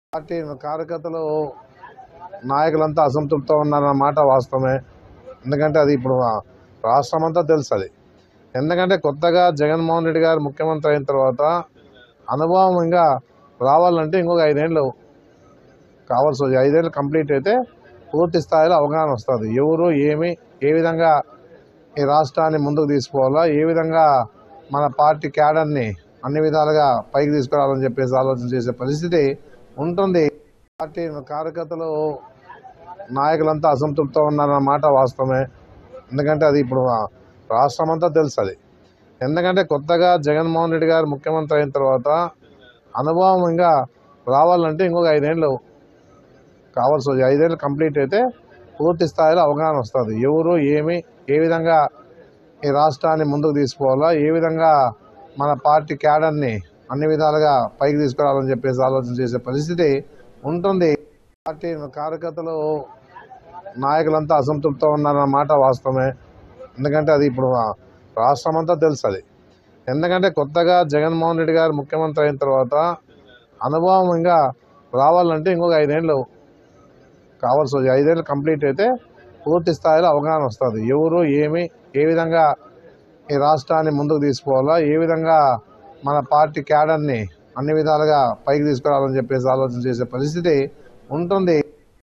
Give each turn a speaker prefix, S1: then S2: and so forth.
S1: party కార్యకర్తలు నాయకులంతా అసంతృప్తితో ఉన్నారన్న మాట వాస్తవమే ఎందుకంటే అది ఇప్పుడు రాష్ట్రం అంతా తెలుసు అది ఎందుకంటే కొత్తగా జగన్మోహన్ రెడ్డి గారు ముఖ్యమంత్రి అయిన తర్వాత అనుభవం ఇంకా రావాలంటే ఇంకొక ఐదేళ్ళు కావాల్సి వస్తుంది ఐదేళ్ళు కంప్లీట్ అయితే పూర్తి స్థాయిలో అవగాహన వస్తుంది ఎవరు ఏమి ఏ విధంగా ఈ రాష్ట్రాన్ని ముందుకు తీసుకోవాలా ఏ విధంగా మన పార్టీ క్యాడర్ని అన్ని విధాలుగా పైకి తీసుకురావాలని చెప్పేసి ఆలోచన చేసే పరిస్థితి ఉంటుంది పార్టీ కార్యకర్తలు నాయకులంతా అసంతృప్తితో ఉన్నారన్న మాట వాస్తవమే ఎందుకంటే అది ఇప్పుడు రాష్ట్రం అంతా తెలుసు అది ఎందుకంటే కొత్తగా జగన్మోహన్ రెడ్డి గారు ముఖ్యమంత్రి అయిన తర్వాత అనుభవం ఇంకా రావాలంటే ఇంకొక ఐదేళ్ళు కావాల్సి వస్తుంది ఐదేళ్ళు కంప్లీట్ అయితే పూర్తి స్థాయిలో అవగాహన వస్తుంది ఎవరు ఏమి ఏ విధంగా ఈ రాష్ట్రాన్ని ముందుకు తీసుకోవాలా ఏ విధంగా మన పార్టీ క్యాడర్ని అన్ని విధాలుగా పైకి తీసుకురావాలని చెప్పేసి ఆలోచన చేసే పరిస్థితి ఉంటుంది పార్టీ కార్యకర్తలు నాయకులంతా అసంతృప్తితో ఉన్నారన్న మాట వాస్తవమే ఎందుకంటే అది ఇప్పుడు రాష్ట్రం అంతా తెలుసు అది ఎందుకంటే కొత్తగా జగన్మోహన్ రెడ్డి గారు ముఖ్యమంత్రి అయిన తర్వాత అనుభవం ఇంకా రావాలంటే ఇంకొక ఐదేళ్ళు కావాల్సి వస్తుంది ఐదేళ్ళు కంప్లీట్ అయితే పూర్తి స్థాయిలో అవగాహన వస్తుంది ఎవరు ఏమి ఏ విధంగా ఈ రాష్ట్రాన్ని ముందుకు తీసుకోవాలా ఏ విధంగా మన పార్టీ క్యాడర్ని అన్ని విధాలుగా పైకి తీసుకురావాలని చెప్పేసి ఆలోచన చేసే పరిస్థితి ఉంటుంది